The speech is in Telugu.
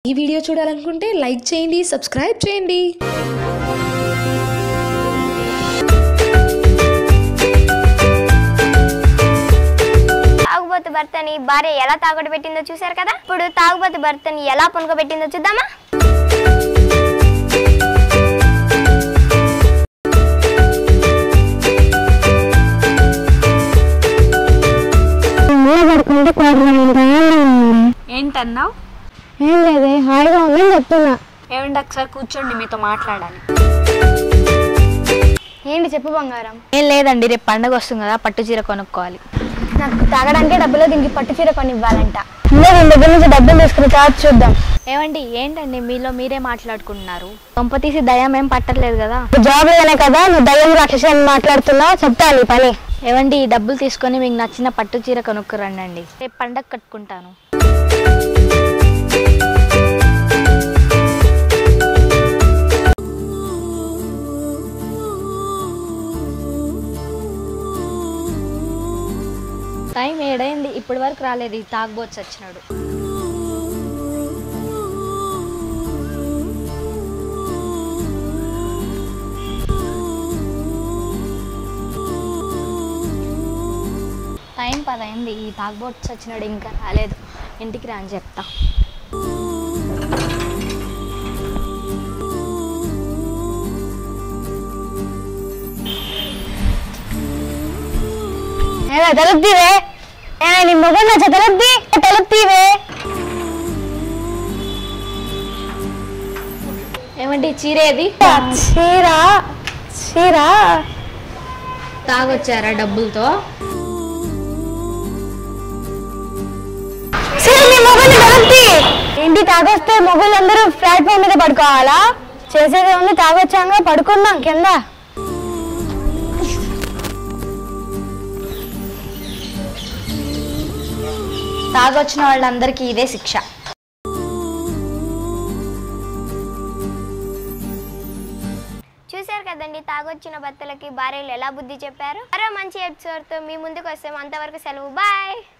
ఈ వీడియో చూడాలనుకుంటే లైక్ చేయండి సబ్స్క్రైబ్ చేయండి తాగుబోతు భర్తని భార్య ఎలా తాగట పెట్టిందో చూశారు కదా ఇప్పుడు తాగుబోతు భర్తని ఎలా పునుకోబెట్టిందో చూద్దామా పడుకుంటే కోటి ఏంటన్నావు ఏం లేదే హాయిగా ఉందని చెప్తున్నా ఏమండి ఒకసారి కూర్చోండి మీతో మాట్లాడాలి ఏంటి చెప్పు బంగారం ఏం లేదండి రేపు పండగ వస్తుంది కదా పట్టు చీర కొనుక్కోవాలి నాకు తాగడానికి డబ్బులు దీనికి పట్టు చీర కొని ఇవ్వాలంట ముందే దీని దగ్గర నుంచి డబ్బులు తీసుకుని తర్వాత చూద్దాం ఏమండి ఏంటండి మీలో మీరే మాట్లాడుకుంటున్నారు కొంప తీసి దయం ఏం పట్టలేదు కదా జాబ్ లేదనే కదా నువ్వు దయ్యం రాక్షసి అని మాట్లాడుతున్నావు చెప్తాను ఈ పని ఏమండి ఈ డబ్బులు తీసుకొని మీకు నచ్చిన పట్టు చీర కొనుక్కురండి రేపు పండగ కట్టుకుంటాను టైం ఏడైంది ఇప్పటి వరకు రాలేదు ఈ తాగబోచ్చు వచ్చినాడు టైం పదైంది ఈ తాగబోచ్చు వచ్చినాడు ఇంకా రాలేదు ఇంటికి రా అని చెప్తా ఏదో తలుపుతీవే ఏ నీ మొగం నచ్చ తలుపుతీ తలుపుతీవే ఏమండి చీర ఏది చీర చీర తాగొచ్చారా డబ్బులతో చీర నీ మొగల్ని తలుపుతీ ఇంటి తాగొస్తే మొగలు అందరూ ప్లాట్ఫామ్ మీద పడుకోవాలా చేసేది ఉంది తాగొచ్చాక పడుకుందాం కింద తాగొచ్చిన వాళ్ళందరికీ ఇదే శిక్ష చూశారు కదండి తాగొచ్చిన భర్తలకి భార్యలు ఎలా బుద్ధి చెప్పారు మరో మంచి ఎపిసోడ్తో మీ ముందుకు వస్తాం అంతవరకు సెలవు బాయ్